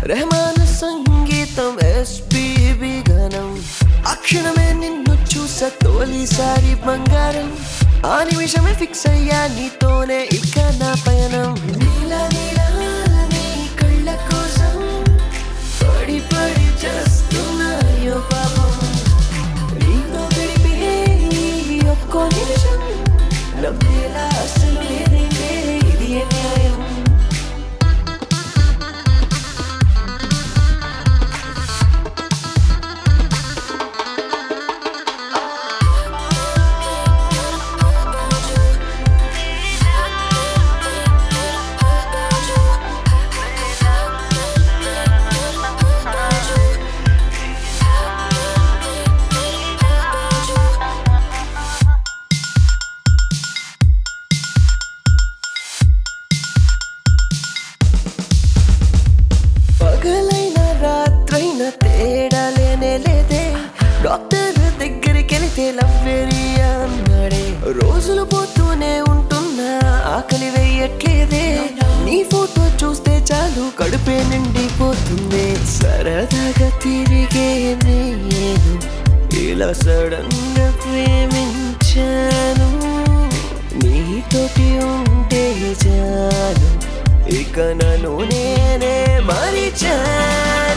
రెహమాన్ సంగీతం ఎస్పీబి గణం అక్షణమే నిన్ను చూస తోలిసారి బంగారం ఆ నిమిషమే ఫిక్స్ అయ్యా నీతోనే ఇక నా పయనం నీల నీల నీ కళ్ళ కోసం పడి పడి చేస్తున్నాయో పాపం నీతో గడిపే ఈ ఒక్కో నిమిషం నమ్మేలా అసలు లేదంటే ఇది ఏ న్యాయం పగలైన రాత్రైన తేడా లేనే లేదే డాక్టర్ దగ్గరికి వెళితే లవ్వెరీ అన్నాడే రోజులు పోతూనే ఉంటున్నా ఆకలి వేయట్లేదే నీ ఫోటో చూస్తే చాలు కడుపే నిండిపోతుంది సరదాగా తిరిగే నేను ఇలా సడన్ గా ప్రేమించాను నీతోటి ఉంటే చాలు ఇక నన్ను నేనే మరిచాను